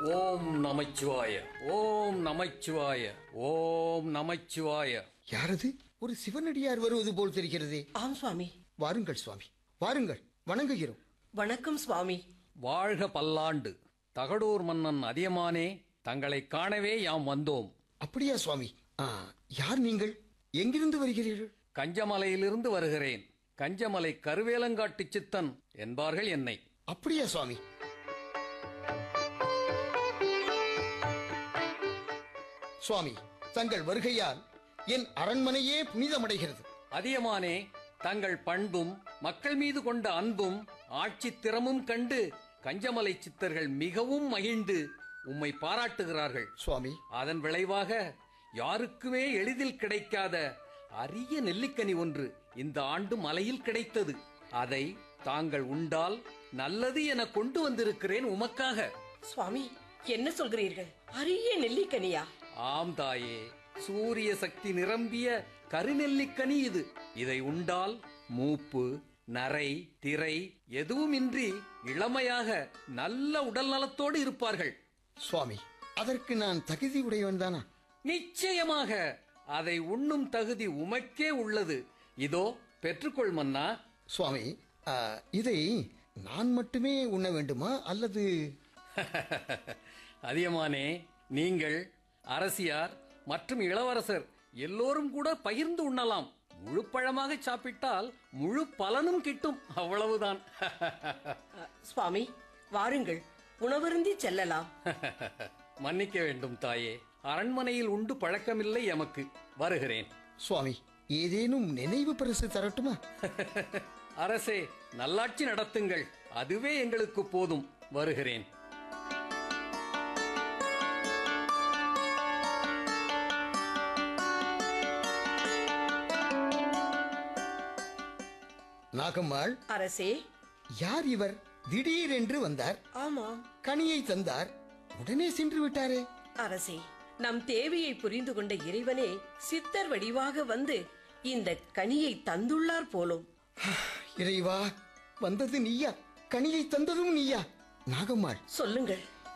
ஓம் நமச்சிவாய ஓம் நமச்சிவாய ஓம் நமச்சிவாய யாரது ஒரு சிவனடியார் வருவது போல் தெரிகிறதே ஆம் சுவாமி வாருங்கள் சுவாமி வாருங்கள் வணங்குகிறோம் வணக்கம் சுவாமி வாழ்க பல்லாண்டு தகடூர் மன்னன் அதியமானே தங்களை காணவே யாம் வந்தோம் அப்படியா சுவாமி ஆ, யார் நீங்கள் எங்கிருந்து வருகிறீர்கள் கஞ்சமலையிலிருந்து வருகிறேன் கஞ்சமலை கருவேலங்காட்டு சித்தன் என்பார்கள் என்னை அப்படியா சுவாமி சுவாமி தங்கள் வருகையால் என் அரண்மனையே புனிதமடைகிறது அதியமானே தங்கள் பண்பும் மக்கள் மீது கொண்ட அன்பும் ஆட்சி திறமும் கண்டு கஞ்சமலை சித்தர்கள் மிகவும் மகிழ்ந்து உம்மை பாராட்டுகிறார்கள் சுவாமி அதன் விளைவாக யாருக்குமே எளிதில் கிடைக்காத அரிய நெல்லிக்கனி ஒன்று இந்த ஆண்டு மலையில் கிடைத்தது அதை தாங்கள் உண்டால் நல்லது என கொண்டு வந்திருக்கிறேன் உமக்காக சுவாமி என்ன சொல்கிறீர்கள் அரிய நெல்லிக்கனியா ஆம் தாயே சூரிய சக்தி நிரம்பிய கருநெல்லிக்கனி இது இதை உண்டால் மூப்பு நரை திரை எதுவுமின்றி இளமையாக நல்ல உடல் நலத்தோடு இருப்பார்கள் சுவாமி அதற்கு நான் தகுதி உடையவன் தானா நிச்சயமாக அதை உண்ணும் தகுதி உமக்கே உள்ளது இதோ பெற்றுக்கொள் மன்னா சுவாமி ஆ, இதை நான் மட்டுமே உண்ண வேண்டுமா அல்லது அதியமானே நீங்கள் அரசியார் மற்றும் இளவரசர் எல்லோரும் கூட பகிர்ந்து உண்ணலாம் முழு பழமாக சாப்பிட்டால் முழு பலனும் கிட்டும் அவ்வளவுதான் அ, சுவாமி வாருங்கள் உணவருந்தி செல்லலாம் மன்னிக்க வேண்டும் தாயே அரண்மனையில் உண்டு பழக்கமில்லை எமக்கு வருகிறேன் சுவாமி ஏதேனும் நினைவு பரிசு தரட்டுமா அரசே நல்லாட்சி நடத்துங்கள் அதுவே எங்களுக்கு போதும் வருகிறேன் நாகம்மாள் அரசே யார் இவர் திடீரென்று வந்தார் ஆமாம் கனியை தந்தார் உடனே சென்று விட்டாரே அரசே நம் தேவையை புரிந்து கொண்ட இறைவனே சித்தர் வடிவாக வந்து இந்த கனியை தந்துள்ளார் போலும் இறைவா வந்தது நீயா கனியை தந்ததும் நீயா நாகம்மாள் சொல்லுங்கள்